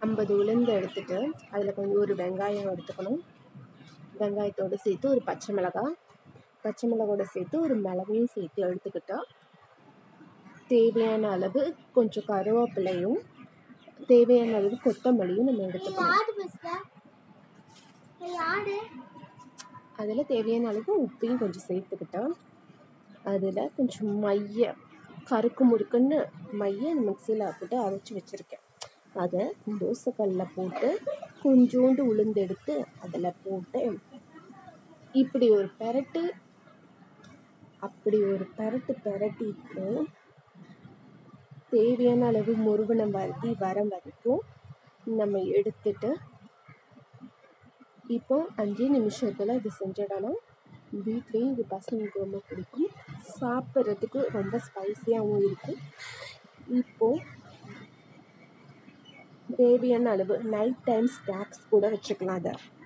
ஐம்பது உளுந்து எடுத்துட்டு அதில் கொஞ்சம் ஒரு வெங்காயம் எடுத்துக்கணும் வெங்காயத்தோடு சேர்த்து ஒரு பச்சை மிளகாய் பச்சை மிளகாயோட சேர்த்து ஒரு மிளகையும் சேர்த்து எடுத்துக்கிட்டா தேவையான அளவு கொஞ்சம் கருவேப்பிலையும் தேவையான அளவு கொத்தமல்லியும் நம்ம எடுத்துக்கணும் யாரு பேசுற யாரு அதில் தேவையான அளவு உப்பையும் கொஞ்சம் சேர்த்துக்கிட்டா அதில் கொஞ்சம் மைய கருக்கு முறுக்குன்னு மைய மிக்சியில் போட்டு அரைச்சி வச்சுருக்கேன் அதை தோசைக்கல்லில் போட்டு கொஞ்சோண்டு உளுந்து எடுத்து அதில் போட்டு இப்படி ஒரு பெரட்டு அப்படி ஒரு பெரட்டு பெரட்டிட்டு தேவையான அளவு முருவனம் வருத்தி வர வரைக்கும் நம்ம எடுத்துட்டு இப்போ அஞ்சு நிமிஷத்தில் இது செஞ்சிடணும் வீட்லேயும் இது பசங்களுக்கு ரொம்ப பிடிக்கும் சாப்பிட்றதுக்கு ரொம்ப ஸ்பைஸியாகவும் இருக்கும் இப்போ தேவையான அளவு நைட் டைம் ஸ்நாக்ஸ் கூட வச்சுக்கலாம் அதை